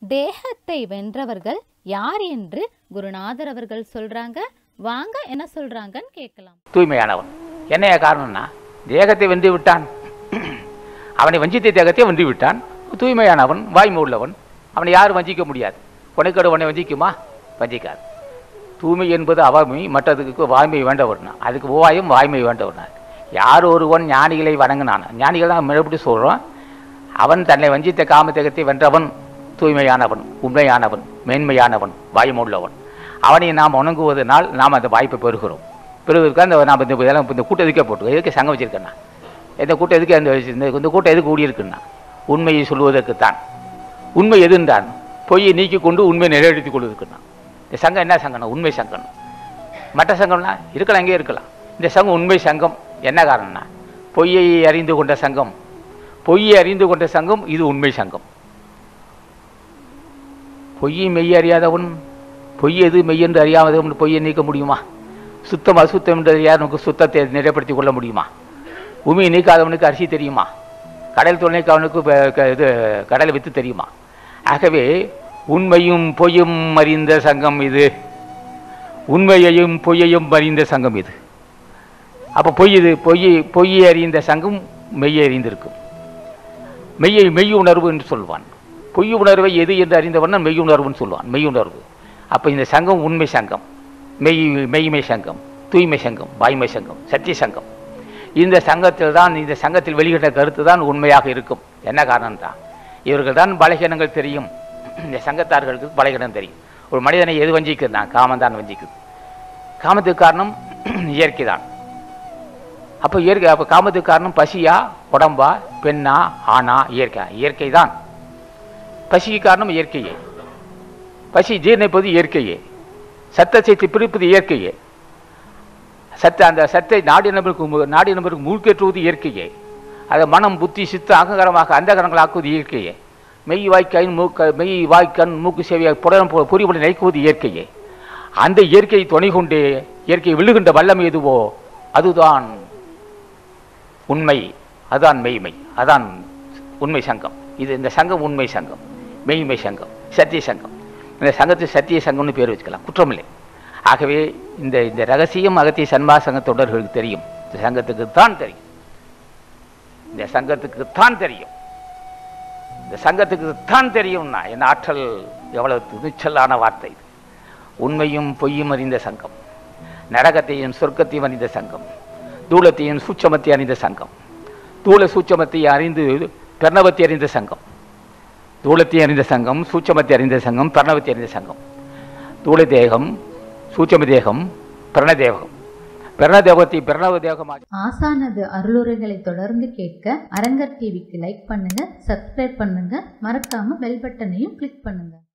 தேகத்தை வென்றவர்கள் யார் என்று குருநாதர் அவர்கள் சொல்றாங்க வாங்க என்ன சொல்றாங்கன்னு கேட்கலாம் தூய்மையானவன் என்னைய காரணம்னா தேகத்தை வென்று விட்டான் அவனை வஞ்சித்த தேகத்தை வென்று விட்டான் தூய்மையானவன் வாய்மை உள்ளவன் அவனை யாரும் வஞ்சிக்க முடியாது உனக்கடு உன்னை வஞ்சிக்குமா வஞ்சிக்காது தூய்மை என்பது அவாமை மற்றதுக்கு வாய்மை வேண்டவர்னா அதுக்கு உபாயம் வாய்மை வேண்டவர்னா யார் ஒருவன் ஞானிகளை வணங்கினான் ஞானிகள் தான் மறுபடியும் சொல்கிறோம் அவன் தன்னை வஞ்சித்த காமத்தேகத்தை வென்றவன் தூய்மையானவன் உண்மையானவன் மேன்மையானவன் வாய்முள்ளவன் அவனை நாம் வணங்குவதனால் நாம் அந்த வாய்ப்பை பெறுகிறோம் பெறுவதற்கு அந்த நாம் இந்த இதெல்லாம் இந்த கூட்டம் எதுக்கே போட்டு எதுக்கு சங்கம் வச்சிருக்கேன்னா இந்த கூட்டம் எதுக்கு அந்த இந்த இந்த கூட்டம் எதுக்கு கூடியிருக்குன்னா உண்மையை சொல்வதற்குத்தான் உண்மை எதுன்றான் பொய்யை நீக்கி கொண்டு உண்மை நிறைவேற்றிக் கொள்வதற்குன்னா இந்த சங்கம் என்ன சங்கம்னா உண்மை சங்கம் மற்ற சங்கம்னா இருக்கலாம் எங்கே இருக்கலாம் இந்த சங்கம் உண்மை சங்கம் என்ன காரணம்னா பொய்யை அறிந்து கொண்ட சங்கம் பொய்யை அறிந்து கொண்ட சங்கம் இது உண்மை சங்கம் பொய்யை மெய் அறியாதவன் பொய் எது மெய் என்று அறியாதவன் பொய்யை நீக்க முடியுமா சுத்தம் அசுத்தம் என்று அறியாத நமக்கு சுத்தத்தை நிறைப்படுத்திக் கொள்ள முடியுமா பூமியை நீக்காதவனுக்கு அரிசி தெரியுமா கடல் துணைக்கு அவனுக்கு ப- க- இது கடலை வித்து தெரியுமா ஆகவே உண்மையும் பொய்யும் அறிந்த சங்கம் இது உண்மையையும் பொய்யையும் அறிந்த சங்கம் இது அப்போ பொய் இது பொய் பொய்யை அறிந்த சங்கம் மெய்யை அறிந்திருக்கும் மெய்யை மெய் உணர்வு என்று சொல்வான் பொய் உணர்வை எது என்று அறிந்தவன் மெய் உணர்வுன்னு சொல்லுவான் மெய் உணர்வு அப்போ இந்த சங்கம் உண்மை சங்கம் மெய் மெய்மை சங்கம் தூய்மை சங்கம் வாய்மை சங்கம் சத்திய சங்கம் இந்த சங்கத்தில் தான் இந்த சங்கத்தில் வெளியிட்ட கருத்து தான் உண்மையாக இருக்கும் என்ன காரணம் தான் இவர்கள் தான் பலகீனங்கள் தெரியும் இந்த சங்கத்தார்களுக்கு பலகீனம் தெரியும் ஒரு மனிதனை எது வஞ்சிக்குதுன்னா காமம் தான் வஞ்சிக்குது காமத்துக்கு காரணம் இயற்கை தான் அப்போ இயற்கை அப்போ காமத்துக்கு காரணம் பசியா உடம்பா பெண்ணா ஆணா இயற்கை இயற்கை தான் பசிக்கு காரணம் இயற்கையே பசி ஜீரணிப்பது இயற்கையே சத்தத்தை பிரிப்பது இயற்கையே சத்த அந்த சத்தை நாடி நபருக்கு மு- நாடி நபருக்கு மூழ்கேற்றுவது இயற்கையே அதை மனம் புத்தி சித்த அகங்கரமாக அந்தகரங்களாக்குவது இயற்கையே மெய் வாய்க்கண் மூக்க மெய் வாய்க்கண் மூக்கு செவியை புடம் பொறிபடி நைக்குவது இயற்கையே அந்த இயற்கையை துணை கொண்டு இயற்கை விழுகின்ற வல்லமை எதுவோ அதுதான் உண்மை அதான் மெய்மை அதான் உண்மை சங்கம் இது இந்த சங்கம் உண்மை சங்கம் மெய்மை சங்கம் சத்திய சங்கம் இந்த சங்கத்துக்கு சத்திய சங்கம்னு பேர் வச்சுக்கலாம் குற்றமில்லை ஆகவே இந்த இந்த ரகசியம் அகத்திய சன்மா சங்க தொடர்களுக்கு தெரியும் இந்த சங்கத்துக்கு தான் தெரியும் இந்த சங்கத்துக்கு தான் தெரியும் இந்த சங்கத்துக்கு தான் தெரியும்னா என் ஆற்றல் எவ்வளவு துணிச்சலான வார்த்தை இது உண்மையும் பொய்யும் அறிந்த சங்கம் நரகத்தையும் சொர்க்கத்தையும் அறிந்த சங்கம் தூளத்தையும் சூட்சமத்தை அறிந்த சங்கம் தூள சூட்சமத்தை அறிந்து பெர்ணவத்தை அறிந்த சங்கம் தூளத்தை அறிந்த சங்கம் சூட்சமத்தை அறிந்த சங்கம் பிரணவத்தை அறிந்த சங்கம் தூள தேகம் சூட்சம தேகம் பிரணதேகம் பிரணதேகத்தை பிரணவ தேகமாக ஆசானது அருளுரைகளை தொடர்ந்து கேட்க அரங்கர் டிவிக்கு லைக் பண்ணுங்க சப்ஸ்கிரைப் பண்ணுங்க மறக்காம பெல் பட்டனையும் கிளிக் பண்ணுங்க